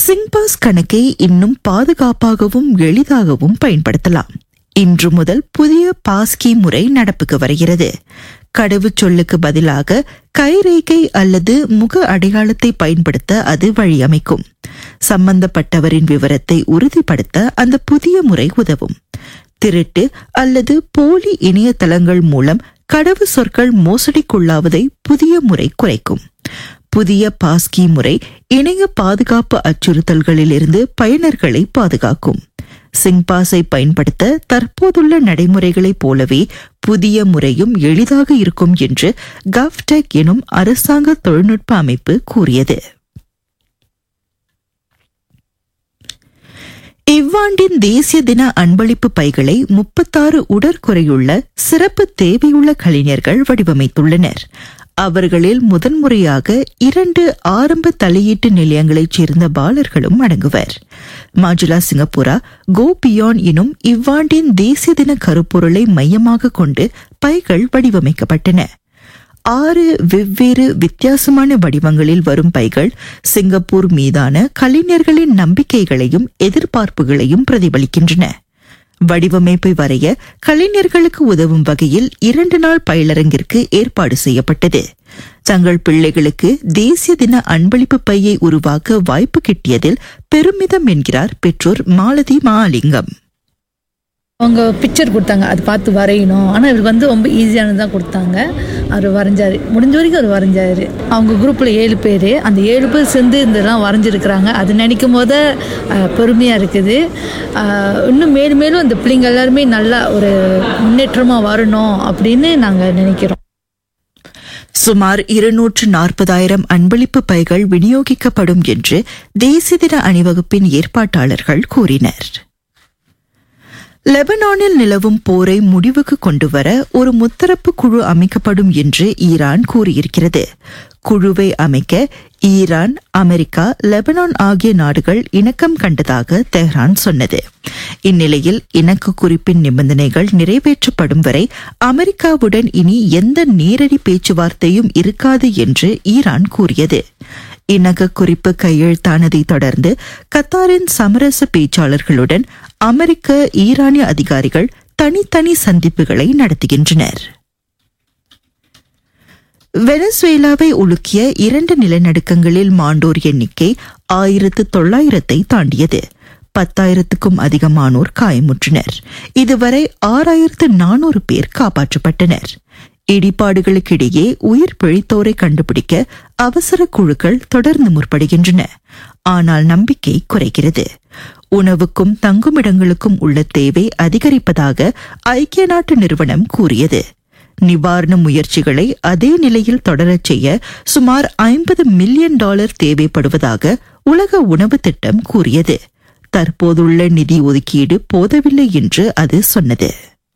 Singpass கணக்கை இன்னும் பாதுகாப்பாகவும் எளிதாகவும் பயன்படுத்தலாம் இன்று முதல் புதிய பாஸ்கி முறை நடப்புக்கு வருகிறது கடவுச்சொல்லுக்கு பதிலாக கைரேகை அல்லது முக அடையாளத்தை பயன்படுத்த அது வழியமைக்கும் சம்பந்தப்பட்டவரின் விவரத்தை உறுதிப்படுத்த அந்த புதிய முறை உதவும் திருட்டு அல்லது போலி இணையதளங்கள் மூலம் கடவு சொற்கள் மோசடிக்குள்ளாவதை புதிய முறை குறைக்கும் புதிய பாஸ்கி முறை இணைய பாதுகாப்பு அச்சுறுத்தல்களிலிருந்து பயனர்களை பாதுகாக்கும் சிங்பாஸை பயன்படுத்த தற்போதுள்ள நடைமுறைகளைப் போலவே புதிய முறையும் எளிதாக இருக்கும் என்று கவ்டெக் எனும் அரசாங்க தொழில்நுட்ப அமைப்பு கூறியது இவ்வாண்டின் தேசிய தின அன்பளிப்பு பைகளை முப்பத்தாறு உடற்குறையுள்ள சிறப்பு தேவையுள்ள கலைஞர்கள் வடிவமைத்துள்ளனர் அவர்களில் முதன்முறையாக இரண்டு ஆரம்ப தலையீட்டு நிலையங்களைச் சேர்ந்த பாலர்களும் அடங்குவர் மாஜுலா சிங்கப்பூரா கோ பியான் எனும் இவ்வாண்டின் தேசிய தின கருப்பொருளை மையமாக கொண்டு பைகள் வடிவமைக்கப்பட்டன ஆறு வெவ்வேறு வித்தியாசமான வடிவங்களில் வரும் பைகள் சிங்கப்பூர் மீதான கலைஞர்களின் நம்பிக்கைகளையும் எதிர்பார்ப்புகளையும் பிரதிபலிக்கின்றன வடிவமைப்பை வரைய கலைஞர்களுக்கு உதவும் வகையில் இரண்டு நாள் பயிலரங்கிற்கு ஏற்பாடு செய்யப்பட்டது தங்கள் பிள்ளைகளுக்கு தேசிய தின அன்பளிப்பு பையை உருவாக்க வாய்ப்பு கிட்டியதில் பெருமிதம் என்கிறார் பெற்றோர் மாலதி மாலிங்கம் அவங்க பிக்சர் கொடுத்தாங்க அது பார்த்து வரையணும் ஆனால் இவருக்கு வந்து ரொம்ப ஈஸியானது தான் கொடுத்தாங்க அவர் வரைஞ்சார் முடிஞ்ச வரைக்கும் அவர் வரைஞ்சார் அவங்க குரூப்பில் ஏழு பேர் அந்த ஏழு பேர் சேர்ந்து இதெல்லாம் வரைஞ்சிருக்கிறாங்க அது நினைக்கும் போது பெருமையாக இருக்குது அஹ், இன்னும் மேலும் மேலும் அந்த பிள்ளைங்க எல்லாருமே நல்லா ஒரு முன்னேற்றமாக வரணும் அப்படின்னு நாங்கள் நினைக்கிறோம் சுமார் இருநூற்று நாற்பதாயிரம் அன்பளிப்பு பைகள் விநியோகிக்கப்படும் என்று தேசிய தின அணிவகுப்பின் ஏற்பாட்டாளர்கள் கூறினர் லெபனானில் நிலவும் போரை முடிவுக்கு கொண்டுவர ஒரு முத்தரப்பு குழு அமைக்கப்படும் என்று ஈரான் கூறியிருக்கிறது குழுவை அமைக்க ஈரான் அமெரிக்கா லெபனான் ஆகிய நாடுகள் இணக்கம் கண்டதாக தெஹ்ரான் சொன்னது இந்நிலையில் இணக்க குறிப்பின் நிபந்தனைகள் நிறைவேற்றப்படும் வரை அமெரிக்காவுடன் இனி எந்த நேரடி பேச்சுவார்த்தையும் இருக்காது என்று ஈரான் கூறியது இணக்க குறிப்பு கையெழுத்தானதை தொடர்ந்து கத்தாரின் சமரச பேச்சாளர்களுடன் அமெரிக்க ஈரானிய அதிகாரிகள் தனித்தனி சந்திப்புகளை நடத்துகின்றனர் வெனசுவேலாவை உலுக்கிய இரண்டு நிலநடுக்கங்களில் மாண்டோர் எண்ணிக்கை ஆயிரத்து தொள்ளாயிரத்தை தாண்டியது பத்தாயிரத்துக்கும் அதிகமானோர் காயமுற்றனர் இதுவரை ஆறாயிரத்து நானூறு பேர் காப்பாற்றப்பட்டனர் இடிபாடுகளுக்கிடையே உயிர் பிழைத்தோரை கண்டுபிடிக்க அவசர குழுக்கள் தொடர்ந்து முற்படுகின்றன ஆனால் நம்பிக்கை குறைகிறது உணவுக்கும் தங்குமிடங்களுக்கும் உள்ள தேவை அதிகரிப்பதாக ஐக்கிய நாட்டு நிறுவனம் கூறியது நிவாரண முயற்சிகளை அதே நிலையில் தொடரச் செய்ய சுமார் ஐம்பது மில்லியன் டாலர் தேவைப்படுவதாக உலக உணவு திட்டம் கூறியது தற்போதுள்ள நிதி ஒதுக்கீடு போதவில்லை என்று அது சொன்னது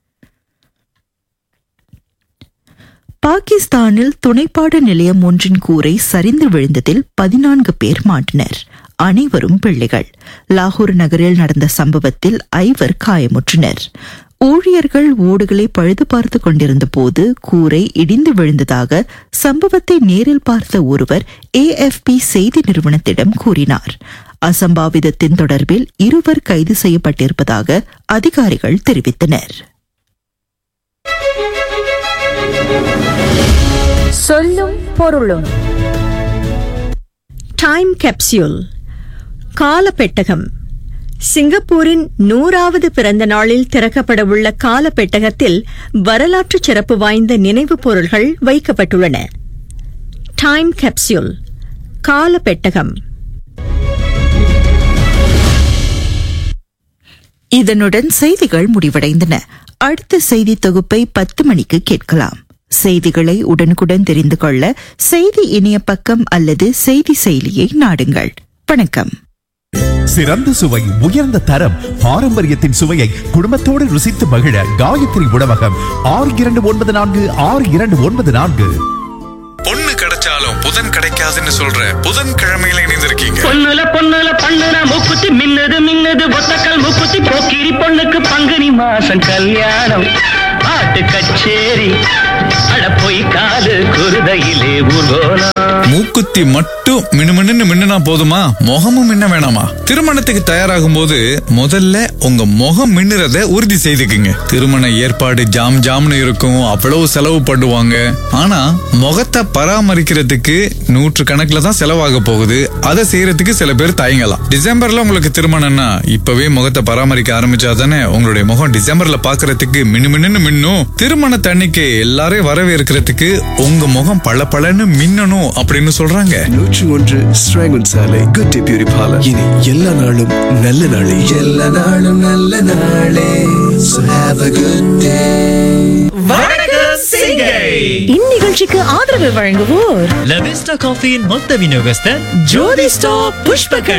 பாகிஸ்தானில் துணைப்பாட நிலையம் ஒன்றின் கூரை சரிந்து விழுந்ததில் பதினான்கு பேர் மாட்டினர் அனைவரும் பிள்ளைகள் லாகூர் நகரில் நடந்த சம்பவத்தில் ஐவர் காயமுற்றனர் ஊழியர்கள் ஓடுகளை பழுது பார்த்து கொண்டிருந்த போது கூரை இடிந்து விழுந்ததாக சம்பவத்தை நேரில் பார்த்த ஒருவர் ஏஎஃப்பி செய்தி நிறுவனத்திடம் கூறினார் அசம்பாவிதத்தின் தொடர்பில் இருவர் கைது செய்யப்பட்டிருப்பதாக அதிகாரிகள் தெரிவித்தனர் சொல்லும் பொருளும் டைம் கேப்சியூல் காலப்பெட்டகம் சிங்கப்பூரின் நூறாவது பிறந்த நாளில் திறக்கப்படவுள்ள காலப்பெட்டகத்தில் வரலாற்று சிறப்பு வாய்ந்த நினைவுப் பொருள்கள் வைக்கப்பட்டுள்ளன டைம் கேப்சியூல் காலப்பெட்டகம் இதனுடன் செய்திகள் முடிவடைந்தன அடுத்த செய்தி தொகுப்பை பத்து மணிக்கு கேட்கலாம் செய்திகளை உடனுக்குடன் தெரிந்து கொள்ள செய்தி இணைய பக்கம் அல்லது செய்தி செயலியை நாடுங்கள் வணக்கம் சிறந்த சுவை உயர்ந்த தரம் பாரம்பரியத்தின் சுவையை குடும்பத்தோடு ருசித்து மகிழ காயத்ரி உணவகம் ஆறு இரண்டு ஒன்பது நான்கு ஆறு இரண்டு ஒன்பது நான்கு பொண்ணு கிடைச்சாலும் புதன் கிடைக்காதுன்னு சொல்ற புதன் கிழமையில இணைந்திருக்கீங்க பொண்ணுல பொண்ணுல பண்ணுன மூக்குத்தி மின்னுது மின்னுது ஒத்தக்கல் மூக்குத்தி போக்கிரி பொண்ணுக்கு பங்குனி மாசம் கல்யாணம் பாட்டு கச்சேரி அட போய் காலு குருதையிலே ஊர்கோலம் மூக்குத்தி மட்டும் மினுமின்னு மின்னுனா போதுமா முகமும் மின்ன வேணாமா திருமணத்துக்கு தயாராகும் போது முதல்ல உங்க முகம் மின்னுறத உறுதி செய்துக்குங்க திருமண ஏற்பாடு ஜாம் ஜாம்னு இருக்கும் அவ்வளவு செலவு பண்ணுவாங்க ஆனா முகத்தை பராமரிக்கிறதுக்கு நூற்று கணக்குல தான் செலவாக போகுது அதை செய்யறதுக்கு சில பேர் தயங்கலாம் டிசம்பர்ல உங்களுக்கு திருமணம்னா இப்பவே முகத்தை பராமரிக்க ஆரம்பிச்சா தானே உங்களுடைய முகம் டிசம்பர்ல பாக்குறதுக்கு மின்னுமின்னு மின்னும் திருமண தண்ணிக்கு எல்லாரையும் வரவேற்கிறதுக்கு உங்க முகம் பளபளன்னு மின்னணும் அப்படின்னு சொல்றாங்க நூற்று ஒன்று ஸ்ராங்கன் சாலை குட் டே பியூரி பார்லர் இனி எல்லா நாளும் நல்ல நாளே எல்லா நாளும் நல்ல நாளே So have a good day. இந்நிகழ்ச்சிக்கு ஆதரவு வழங்குவோர் லவிஸ்டா காஃபியின் மொத்த விநியோகஸ்தர் ஜோதி ஸ்டாப் புஷ்பகர்